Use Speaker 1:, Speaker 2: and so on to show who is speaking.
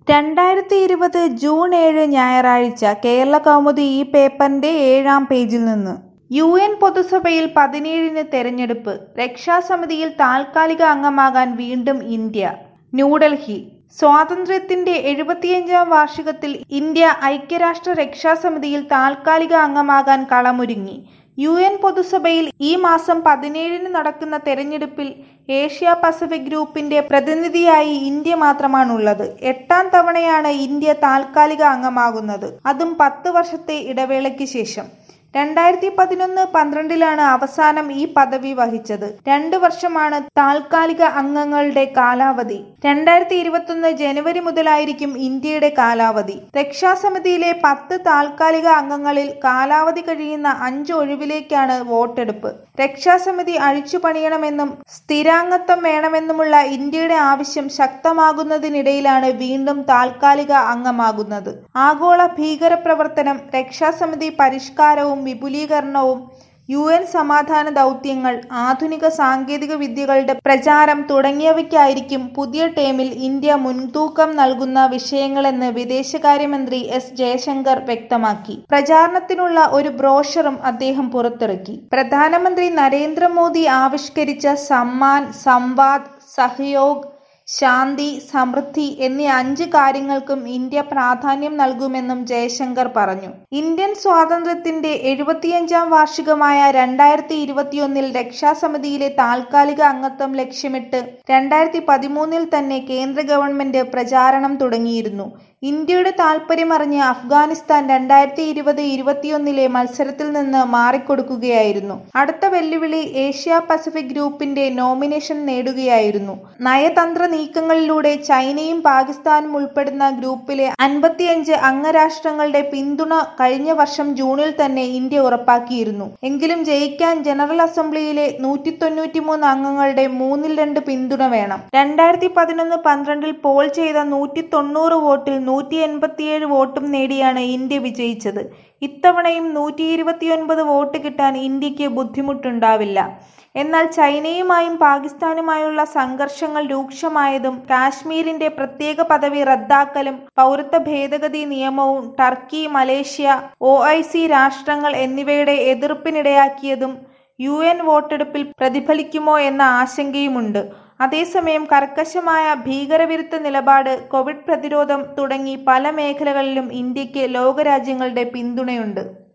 Speaker 1: രണ്ടായിരത്തി ഇരുപത് ജൂൺ ഏഴ് ഞായറാഴ്ച കേരള കൗമുദി ഈ പേപ്പറിന്റെ ഏഴാം പേജിൽ നിന്ന് യു എൻ പൊതുസഭയിൽ പതിനേഴിന് തെരഞ്ഞെടുപ്പ് രക്ഷാസമിതിയിൽ താൽക്കാലിക അംഗമാകാൻ വീണ്ടും ഇന്ത്യ ന്യൂഡൽഹി സ്വാതന്ത്ര്യത്തിന്റെ എഴുപത്തിയഞ്ചാം വാർഷികത്തിൽ ഇന്ത്യ ഐക്യരാഷ്ട്ര രക്ഷാസമിതിയിൽ താൽക്കാലിക അംഗമാകാൻ കളമൊരുങ്ങി യു എൻ പൊതുസഭയിൽ ഈ മാസം പതിനേഴിന് നടക്കുന്ന തെരഞ്ഞെടുപ്പിൽ ഏഷ്യ പസഫിക് ഗ്രൂപ്പിന്റെ പ്രതിനിധിയായി ഇന്ത്യ മാത്രമാണുള്ളത് എട്ടാം തവണയാണ് ഇന്ത്യ താൽക്കാലിക അംഗമാകുന്നത് അതും പത്ത് വർഷത്തെ ഇടവേളയ്ക്ക് ശേഷം രണ്ടായിരത്തി പതിനൊന്ന് പന്ത്രണ്ടിലാണ് അവസാനം ഈ പദവി വഹിച്ചത് രണ്ടു വർഷമാണ് താൽക്കാലിക അംഗങ്ങളുടെ കാലാവധി രണ്ടായിരത്തി ഇരുപത്തൊന്ന് ജനുവരി മുതലായിരിക്കും ഇന്ത്യയുടെ കാലാവധി രക്ഷാസമിതിയിലെ പത്ത് താൽക്കാലിക അംഗങ്ങളിൽ കാലാവധി കഴിയുന്ന അഞ്ച് ഒഴിവിലേക്കാണ് വോട്ടെടുപ്പ് രക്ഷാസമിതി അഴിച്ചുപണിയണമെന്നും സ്ഥിരാംഗത്വം വേണമെന്നുമുള്ള ഇന്ത്യയുടെ ആവശ്യം ശക്തമാകുന്നതിനിടയിലാണ് വീണ്ടും താൽക്കാലിക അംഗമാകുന്നത് ആഗോള ഭീകരപ്രവർത്തനം രക്ഷാസമിതി പരിഷ്കാരവും വിപുലീകരണവും യു എൻ സമാധാന ദൗത്യങ്ങൾ ആധുനിക സാങ്കേതിക വിദ്യകളുടെ പ്രചാരം തുടങ്ങിയവയ്ക്കായിരിക്കും പുതിയ ടേമിൽ ഇന്ത്യ മുൻതൂക്കം നൽകുന്ന വിഷയങ്ങളെന്ന് വിദേശകാര്യമന്ത്രി എസ് ജയശങ്കർ വ്യക്തമാക്കി പ്രചാരണത്തിനുള്ള ഒരു ബ്രോഷറും അദ്ദേഹം പുറത്തിറക്കി പ്രധാനമന്ത്രി നരേന്ദ്രമോദി ആവിഷ്കരിച്ച സമ്മാൻ സംവാദ് സഹയോഗ് ശാന്തി സമൃദ്ധി എന്നീ അഞ്ച് കാര്യങ്ങൾക്കും ഇന്ത്യ പ്രാധാന്യം നൽകുമെന്നും ജയശങ്കർ പറഞ്ഞു ഇന്ത്യൻ സ്വാതന്ത്ര്യത്തിന്റെ എഴുപത്തിയഞ്ചാം വാർഷികമായ രണ്ടായിരത്തി ഇരുപത്തിയൊന്നിൽ രക്ഷാസമിതിയിലെ താൽക്കാലിക അംഗത്വം ലക്ഷ്യമിട്ട് രണ്ടായിരത്തി പതിമൂന്നിൽ തന്നെ കേന്ദ്ര ഗവൺമെന്റ് പ്രചാരണം തുടങ്ങിയിരുന്നു ഇന്ത്യയുടെ താൽപര്യമറിഞ്ഞ് അഫ്ഗാനിസ്ഥാൻ രണ്ടായിരത്തി ഇരുപത് ഇരുപത്തിയൊന്നിലെ മത്സരത്തിൽ നിന്ന് മാറിക്കൊടുക്കുകയായിരുന്നു അടുത്ത വെല്ലുവിളി ഏഷ്യ പസഫിക് ഗ്രൂപ്പിന്റെ നോമിനേഷൻ നേടുകയായിരുന്നു നയതന്ത്ര നീക്കങ്ങളിലൂടെ ചൈനയും പാകിസ്ഥാനും ഉൾപ്പെടുന്ന ഗ്രൂപ്പിലെ അൻപത്തിയഞ്ച് അംഗരാഷ്ട്രങ്ങളുടെ പിന്തുണ കഴിഞ്ഞ വർഷം ജൂണിൽ തന്നെ ഇന്ത്യ ഉറപ്പാക്കിയിരുന്നു എങ്കിലും ജയിക്കാൻ ജനറൽ അസംബ്ലിയിലെ നൂറ്റി തൊണ്ണൂറ്റിമൂന്ന് അംഗങ്ങളുടെ മൂന്നിൽ രണ്ട് പിന്തുണ വേണം രണ്ടായിരത്തി പതിനൊന്ന് പന്ത്രണ്ടിൽ പോൾ ചെയ്ത നൂറ്റി തൊണ്ണൂറ് വോട്ടിൽ നൂറ്റി എൺപത്തിയേഴ് വോട്ടും നേടിയാണ് ഇന്ത്യ വിജയിച്ചത് ഇത്തവണയും നൂറ്റി ഇരുപത്തിയൊൻപത് വോട്ട് കിട്ടാൻ ഇന്ത്യക്ക് ബുദ്ധിമുട്ടുണ്ടാവില്ല എന്നാൽ ചൈനയുമായും പാകിസ്ഥാനുമായുള്ള സംഘർഷങ്ങൾ രൂക്ഷമായതും കാശ്മീരിന്റെ പ്രത്യേക പദവി റദ്ദാക്കലും പൗരത്വ ഭേദഗതി നിയമവും ടർക്കി മലേഷ്യ ഒ രാഷ്ട്രങ്ങൾ എന്നിവയുടെ എതിർപ്പിനിടയാക്കിയതും യു എൻ വോട്ടെടുപ്പിൽ പ്രതിഫലിക്കുമോ എന്ന ആശങ്കയുമുണ്ട് അതേസമയം കർക്കശമായ ഭീകരവിരുദ്ധ നിലപാട് കോവിഡ് പ്രതിരോധം തുടങ്ങി പല മേഖലകളിലും ഇന്ത്യക്ക് ലോകരാജ്യങ്ങളുടെ പിന്തുണയുണ്ട്